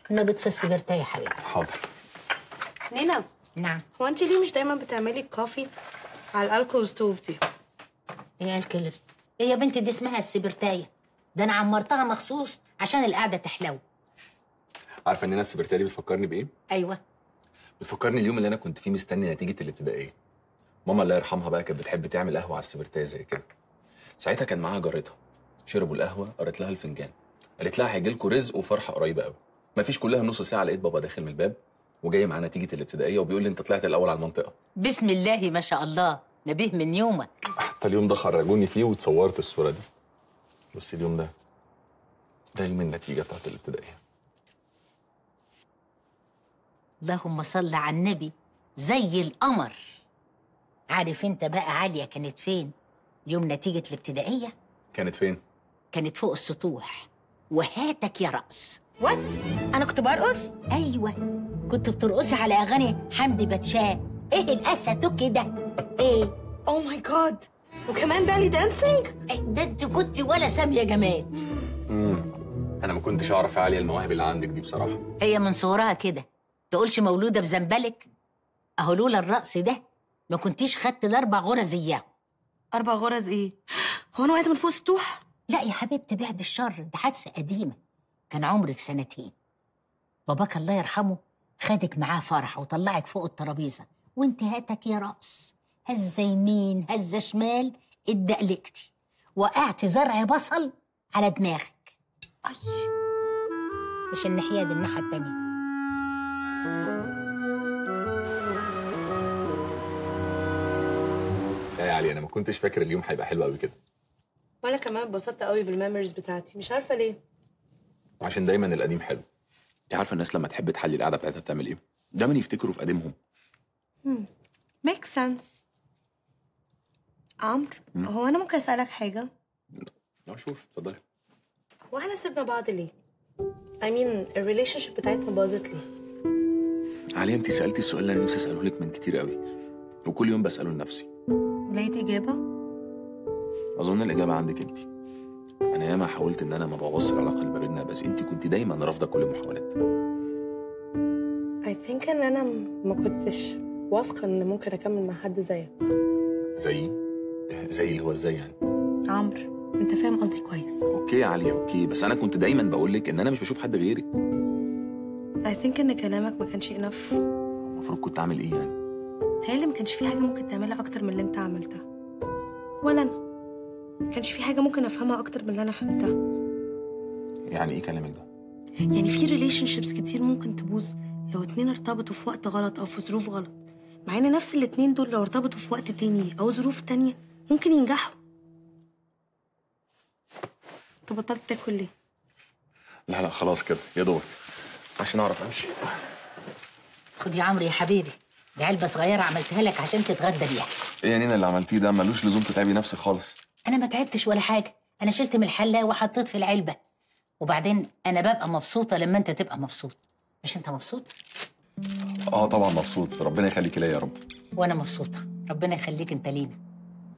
نبت في السجرتة يا حبيبي حاضر نينا نعم هو انت ليه مش دايما بتعملي الكوفي على الالكول ستوف دي ايه الكلب ايه يا بنتي دي اسمها السبرتاية ده انا عمرتها مخصوص عشان القعدة تحلو عارفه ان انا السبرتيه دي بتفكرني بايه ايوه بتفكرني اليوم اللي انا كنت فيه مستني نتيجه الابتدائيه ماما الله يرحمها بقى كانت بتحب تعمل قهوه على السبرتيه زي كده ساعتها كان معاها جارتها شربوا القهوه قرت لها الفنجان قالت لها هيجي لكم رزق وفرحه قريبه قوي مفيش كلها نص ساعه لقيت بابا داخل من الباب وجاي معاه نتيجه الابتدائيه وبيقول لي انت طلعت الاول على المنطقه بسم الله ما شاء الله نبيه من يومك حتى اليوم ده خرجوني فيه وتصورت الصوره دي بس اليوم ده ده يوم النتيجه بتاعت الابتدائيه اللهم صل على النبي زي القمر عارف انت بقى عالية كانت فين يوم نتيجة الابتدائية كانت فين كانت فوق السطوح وهاتك يا رأس وات انا كنت برقص ايوه كنت بترقصي على اغاني حمدي باتشاه ايه الاسد كده ايه او ماي جاد وكمان بالي دانسينج إيه ده انت كنت ولا ساميه جمال امم انا ما كنتش اعرف يا عليا المواهب اللي عندك دي بصراحه هي من صغرها كده تقولش مولوده بزنبلك اهو لولا الرقص ده ما كنتيش خدت الاربع غرز اياهم اربع غرز ايه هو انا وقعت من فوق السطوح لا يا حبيبتي بعد الشر ده حادثه قديمه كان عمرك سنتين باباك الله يرحمه خدك معاه فرح وطلعك فوق الترابيزه وانت هاتك يا رأس هزه يمين هزه شمال اتدقلقتي وقعت زرع بصل على دماغك اي مش الناحيه دي الناحيه التانيه لا يا علي انا ما كنتش فاكر اليوم هيبقى حلو قوي كده وانا كمان اتبسطت قوي بالميموريز بتاعتي مش عارفه ليه عشان دايما القديم حلو انت عارفه الناس لما تحب تحلي القعده بتاعتها بتعمل ايه دايما يفتكروا في قديمهم ميك سنس عمرو هو انا ممكن اسالك حاجه اه شوف اتفضلي هو احنا سيبنا بعض ليه I mean الريليشن شيب بتاعتنا باظت ليه علي انت سالتي السؤال اللي انا نفسي اساله لك من كتير قوي وكل يوم بساله لنفسي ولقيت اجابه اظن الاجابه عندك انت انا ياما حاولت ان انا ما بوظش العلاقه اللي ما بيننا بس انت كنت دايما رافضه كل المحاولات I think ان انا م- ما كنتش واثقه ان ممكن اكمل مع حد زيك زي زي اللي هو ازاي يعني عمرو انت فاهم قصدي كويس اوكي يا علي اوكي بس انا كنت دايما بقول لك ان انا مش بشوف حد غيرك I think ان كلامك ما كانش enough المفروض كنت اعمل ايه يعني تهيألي ما كانش في حاجه ممكن تعملها اكتر من اللي انت عملتها ولا انا ما كانش في حاجه ممكن افهمها اكتر من اللي انا فهمتها يعني ايه كلامك ده يعني في ريليشن شيبس كتير ممكن تبوظ لو اتنين ارتبطوا في وقت غلط او في ظروف غلط مع ان نفس الاتنين دول لو ارتبطوا في وقت تاني او ظروف تانية ممكن ينجحوا انت بطلت تاكل ليه لا لا خلاص كده يا دوبك عشان اعرف امشي خد يا عمرو يا حبيبي دي علبه صغيره عملتها لك عشان تتغدى بيها ايه يا نينا اللي عملتيه ده ملوش لزوم تتعبي نفسك خالص انا ما تعبتش ولا حاجه انا شلت من الحله وحطيت في العلبه وبعدين انا ببقى مبسوطه لما انت تبقى مبسوط مش انت مبسوط اه طبعا مبسوط ربنا يخليكي ليا يا رب وانا مبسوطه ربنا يخليك انت لينا